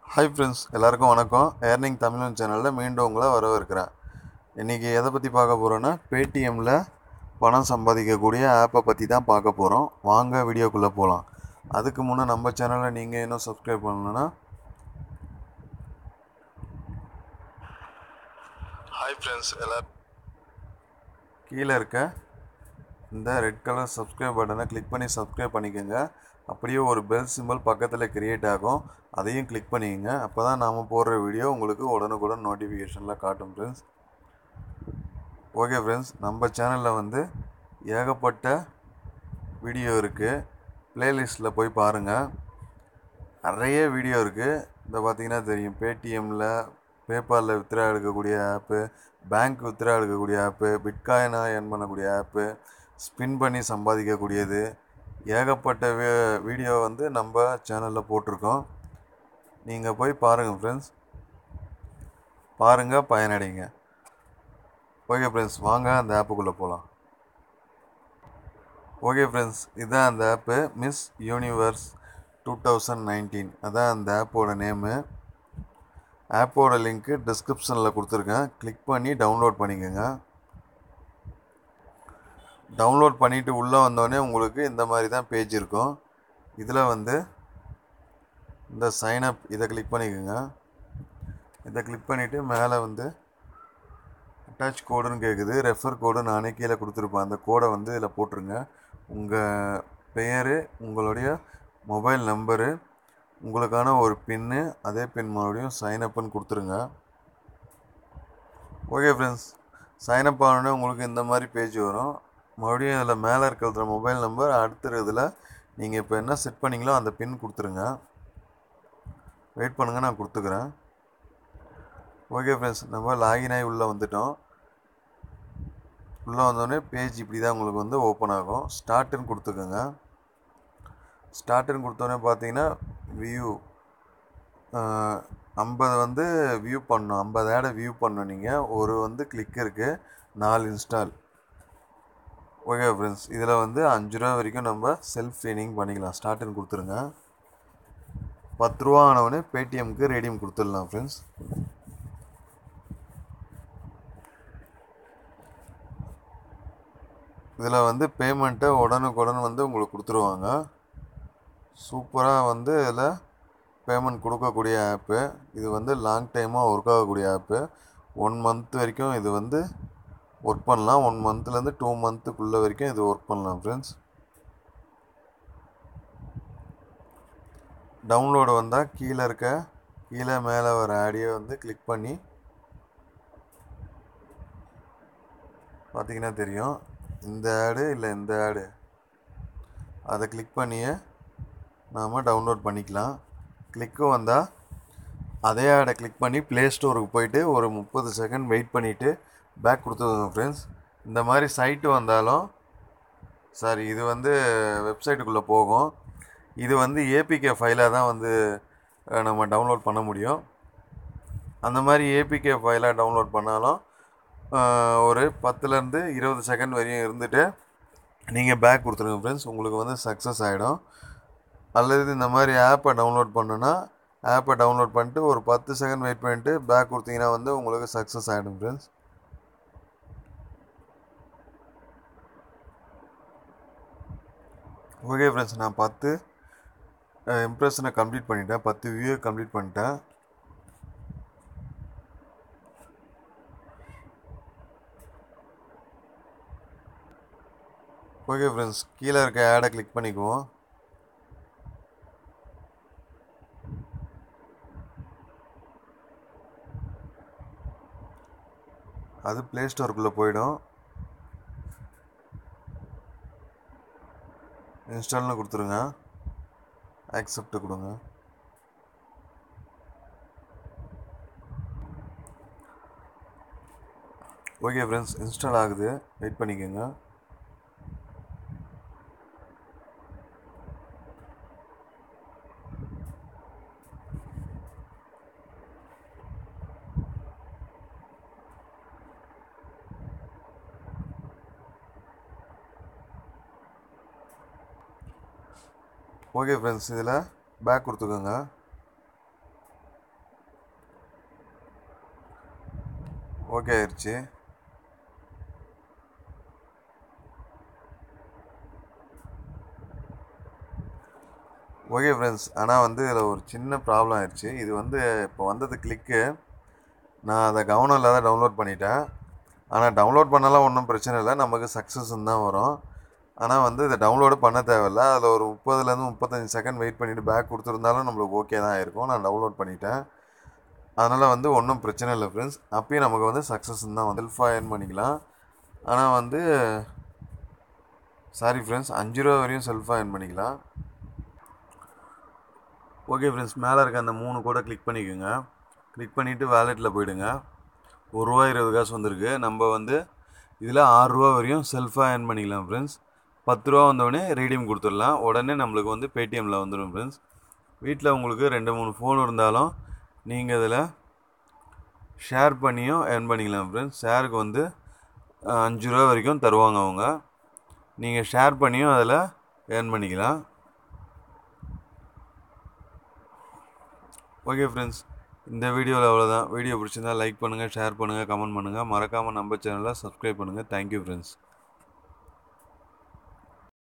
hi friends எல்லாருக்கும் வணக்கம் earning தமிழன் சேனலில் மீண்டும் உங்களை வரவேற்கிறேன் இன்றைக்கி எதை பற்றி பார்க்க போகிறோன்னா பேடிஎம்மில் பணம் சம்பாதிக்கக்கூடிய ஆப்பை பற்றி தான் பார்க்க போகிறோம் வாங்க வீடியோக்குள்ளே போகலாம் அதுக்கு முன்னே நம்ம சேனலை நீங்கள் இன்னும் சப்ஸ்கிரைப் பண்ணணுன்னா ஹாய் ஃப்ரெண்ட்ஸ் எல்லோரும் கீழே இருக்க இந்த ரெட் கலர் சப்ஸ்கிரைப் பட்டனை கிளிக் பண்ணி சப்ஸ்கிரைப் பண்ணிக்கோங்க அப்படியே ஒரு பெல் சிம்பிள் பக்கத்தில் கிரியேட் ஆகும் அதையும் கிளிக் பண்ணிக்கோங்க அப்போ தான் நாம் போடுற வீடியோ உங்களுக்கு உடனுக்குடன் நோட்டிஃபிகேஷனில் காட்டும் ஃப்ரெண்ட்ஸ் ஓகே ஃப்ரெண்ட்ஸ் நம்ம சேனலில் வந்து ஏகப்பட்ட வீடியோ இருக்குது ப்ளேலிஸ்ட்டில் போய் பாருங்கள் நிறைய வீடியோ இருக்குது இந்த பார்த்தீங்கன்னா தெரியும் பேடிஎம்மில் பேபாலில் வித்ரா எடுக்கக்கூடிய ஆப்பு பேங்க் வித்ரா எடுக்கக்கூடிய ஆப்பு பிட்காயினாக ஏர்ன் பண்ணக்கூடிய ஆப்பு ஸ்பின் பண்ணி சம்பாதிக்கக்கூடியது ஏகப்பட்ட வே வீடியோ வந்து நம்ம சேனலில் போட்டிருக்கோம் நீங்கள் போய் பாருங்கள் ஃப்ரெண்ட்ஸ் பாருங்கள் பயனடைங்க ஓகே ஃப்ரெண்ட்ஸ் வாங்க அந்த ஆப்புக்குள்ளே போகலாம் ஓகே ஃப்ரெண்ட்ஸ் இதுதான் அந்த app miss universe two thousand nineteen அதான் அந்த ஆப்போட நேமு ஆப்போட லிங்க்கு டிஸ்கிரிப்ஷனில் கொடுத்துருக்கேன் கிளிக் பண்ணி டவுன்லோட் பண்ணிக்கோங்க டவுன்லோட் பண்ணிவிட்டு உள்ளே வந்தோடனே உங்களுக்கு இந்த மாதிரி தான் பேஜ் இருக்கும் இதில் வந்து இந்த சைனப் இதை கிளிக் பண்ணிக்கோங்க இதை கிளிக் பண்ணிவிட்டு மேலே வந்து அட்டாச் கோடுன்னு கேட்குது ரெஃபர் கோடு நானே கீழே கொடுத்துருப்பேன் அந்த கோடை வந்து இதில் போட்டுருங்க உங்கள் பெயர் உங்களுடைய மொபைல் நம்பரு உங்களுக்கான ஒரு பின்னு அதே பின் மறுபடியும் சைனப்புன்னு கொடுத்துருங்க ஓகே ஃப்ரெண்ட்ஸ் சைனப் ஆனோடனே உங்களுக்கு இந்த மாதிரி பேஜ் வரும் மறுபடியும் இதில் மேலே இருக்கிற மொபைல் நம்பர் அடுத்த இதில் நீங்கள் இப்போ என்ன செட் பண்ணீங்களோ அந்த பின் கொடுத்துருங்க வெயிட் பண்ணுங்கள் நான் கொடுத்துக்கிறேன் ஓகே ஃப்ரெண்ட்ஸ் நம்ம லாகின் ஆகி உள்ளே வந்துட்டோம் உள்ளே வந்தோடனே பேஜ் இப்படி தான் உங்களுக்கு வந்து ஓப்பன் ஆகும் ஸ்டார்ட்டுன்னு கொடுத்துக்கோங்க ஸ்டார்ட்டுன்னு கொடுத்தோடனே பார்த்தீங்கன்னா வியூ ஐம்பது வந்து வியூ பண்ணணும் ஐம்பது ஆடை வியூ பண்ணணும் நீங்கள் ஒரு வந்து கிளிக் இருக்குது நாலு இன்ஸ்டால் ஓகே ஃப்ரெண்ட்ஸ் இதில் வந்து அஞ்சு ரூபா வரைக்கும் நம்ம செல்ஃப் ட்ரைனிங் பண்ணிக்கலாம் ஸ்டார்ட்டுன்னு கொடுத்துருங்க பத்து ரூபா ஆனவொடனே பேடிஎம்க்கு ரேடியம் கொடுத்துடலாம் ஃப்ரெண்ட்ஸ் இதில் வந்து பேமெண்ட்டை உடனுக்குடன் வந்து உங்களுக்கு கொடுத்துருவாங்க சூப்பராக வந்து இதில் பேமெண்ட் கொடுக்கக்கூடிய ஆப்பு இது வந்து லாங் டைமாக ஒர்க் ஆகக்கூடிய ஆப்பு ஒன் மந்த் வரைக்கும் இது வந்து ஒர்க் பண்ணலாம் ஒன் மந்த்லேருந்து டூ மந்த்துக்குள்ளே வரைக்கும் இது ஒர்க் பண்ணலாம் ஃப்ரெண்ட்ஸ் டவுன்லோடு வந்தால் கீழே இருக்க கீழே மேலே வர ஆடியோ வந்து கிளிக் பண்ணி பார்த்தீங்கன்னா தெரியும் இந்த ஆடு இல்லை இந்த ஆடு அதை கிளிக் பண்ணியே நாம் டவுன்லோட் பண்ணிக்கலாம் கிளிக்கு வந்தால் அதே ஆடை கிளிக் பண்ணி ப்ளே ஸ்டோருக்கு போயிட்டு ஒரு முப்பது செகண்ட் வெயிட் பண்ணிவிட்டு பேக் கொடுத்துருங்க ஃப்ரெண்ட்ஸ் இந்த மாதிரி சைட்டு வந்தாலும் சாரி இது வந்து வெப்சைட்டுக்குள்ளே போகும் இது வந்து ஏபிகே ஃபைலாக தான் வந்து நம்ம டவுன்லோட் பண்ண முடியும் அந்த மாதிரி ஏபிகே ஃபைலாக டவுன்லோட் பண்ணாலும் ஒரு பத்துலேருந்து இருபது செகண்ட் வரையும் இருந்துட்டு நீங்கள் பேக் கொடுத்துருங்க ஃப்ரெண்ட்ஸ் உங்களுக்கு வந்து சக்ஸஸ் ஆகிடும் அல்லது இந்த மாதிரி ஆப்பை டவுன்லோட் பண்ணுன்னா ஆப்பை டவுன்லோட் பண்ணிட்டு ஒரு பத்து செகண்ட் வெயிட் பண்ணிட்டு பேக் கொடுத்தீங்கன்னா வந்து உங்களுக்கு சக்ஸஸ் ஆகிடும் ஃப்ரெண்ட்ஸ் ஓகே ஃப்ரெண்ட்ஸ் நான் பத்து இம்ப்ரெஷனை கம்ப்ளீட் பண்ணிட்டேன் பத்து வியூ கம்ப்ளீட் பண்ணிட்டேன் ஓகே ஃப்ரெண்ட்ஸ் கீழே இருக்க ஆடை கிளிக் பண்ணிக்குவோம் அது ப்ளே ஸ்டோருக்குள்ளே போயிடும் இன்ஸ்டால்னு கொடுத்துருங்க ஆக்செப்ட் கொடுங்க ஓகே ஃப்ரெண்ட்ஸ் இன்ஸ்டால் ஆகுது வெயிட் பண்ணிக்கோங்க ஓகே ஃப்ரெண்ட்ஸ் இதில் பேக் கொடுத்துக்கோங்க ஓகே ஆயிடுச்சு ஓகே ஃப்ரெண்ட்ஸ் ஆனால் வந்து இதில் ஒரு சின்ன ப்ராப்ளம் ஆயிடுச்சு இது வந்து இப்போ வந்தது கிளிக்கு நான் அதை கவனம் இல்லாத டவுன்லோட் பண்ணிட்டேன் ஆனால் டவுன்லோட் பண்ணலாம் ஒன்றும் பிரச்சனை இல்லை நமக்கு சக்ஸஸ்ன்னு தான் வரும் ஆனால் வந்து இதை டவுன்லோடு பண்ண தேவையில்ல அதில் ஒரு முப்பதுலேருந்து முப்பத்தஞ்சு செகண்ட் வெயிட் பண்ணிவிட்டு பேக் கொடுத்துருந்தாலும் நம்மளுக்கு ஓகே தான் இருக்கும் நான் டவுன்லோட் பண்ணிட்டேன் அதனால் வந்து ஒன்றும் பிரச்சனை இல்லை ஃப்ரெண்ட்ஸ் அப்பயும் நமக்கு வந்து சக்ஸஸ்ன்னு தான் வந்து செல்ஃபாக ஏர்ன் பண்ணிக்கலாம் ஆனால் வந்து சாரி ஃப்ரெண்ட்ஸ் அஞ்சு ரூபா வரையும் செல்ஃபாக ஏர்ன் பண்ணிக்கலாம் ஓகே ஃப்ரெண்ட்ஸ் மேலே இருக்க அந்த மூணு கூட கிளிக் பண்ணிக்கோங்க கிளிக் பண்ணிவிட்டு வேலெட்டில் போயிடுங்க ஒரு ரூபா இருபது காசு வந்திருக்கு நம்ம வந்து இதில் ஆறுரூவா வரையும் செல்ஃபாக ஏர்ன் பண்ணிக்கலாம் ஃப்ரெண்ட்ஸ் பத்து ரூபா வந்தோடனே ரீடீம் கொடுத்துடலாம் உடனே நம்மளுக்கு வந்து பேடிஎம்மில் வந்துடும் ஃப்ரெண்ட்ஸ் வீட்டில் உங்களுக்கு ரெண்டு மூணு ஃபோன் இருந்தாலும் நீங்கள் இதில் ஷேர் பண்ணியும் ஏர்ன் பண்ணிக்கலாம் ஃப்ரெண்ட்ஸ் ஷேருக்கு வந்து அஹ், அஞ்சு ரூபா வரைக்கும் தருவாங்க அவங்க நீங்கள் ஷேர் பண்ணியும் அதில் ஏர்ன் பண்ணிக்கலாம் ஓகே ஃப்ரெண்ட்ஸ் இந்த வீடியோவில் அவ்வளோதான் வீடியோ பிடிச்சிருந்தா லைக் பண்ணுங்கள் ஷேர் பண்ணுங்கள் கமெண்ட் பண்ணுங்கள் மறக்காமல் நம்ம சேனலை சப்ஸ்கிரைப் பண்ணுங்கள் தேங்க்யூ ஃப்ரெண்ட்ஸ்